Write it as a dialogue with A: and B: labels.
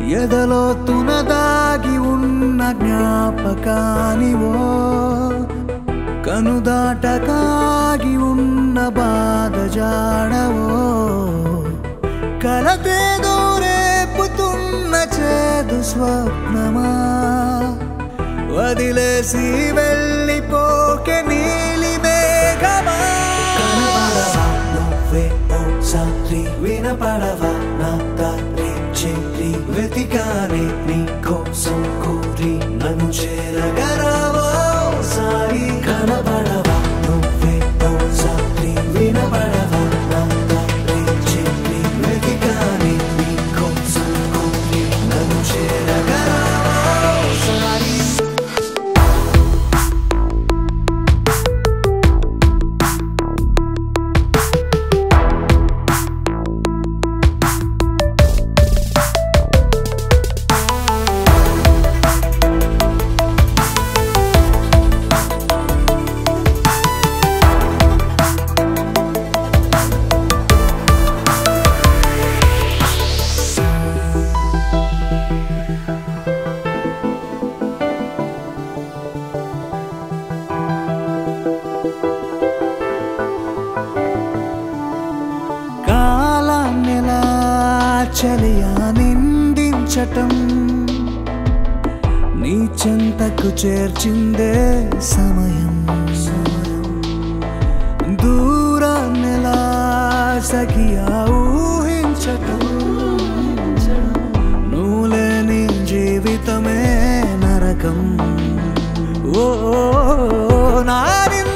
A: ఎదలో తునదాగి ఉన్న జ్ఞాపకానివో కనుదాటకాగి ఉన్న బాధ జాడవో కలతేదో రేపుతున్న చేదు స్వప్నమా వదిలేసి వెళ్ళిపోకే నీలి మేఘమా కనబడవా నువ్వే ఓసారి వినపడవా నా దారి చేరి వెతికానే నీ కోసం కోరి నన్ను చేరగరావా సారి కనబడవా నువ్వే ఓసారి వినపడవా నా దారి చేరి వెతికానే నీ కోసం కోరి నన్ను చేరగరావా సారి కాలాన్నెలా చలియా నిందించటం నీ చెంతకు చేర్చిందే సమయం దూరాన్నెలా సఖియా ఊహించటం నువ్వులేని జీవితమే నరకం ఓ నా నింద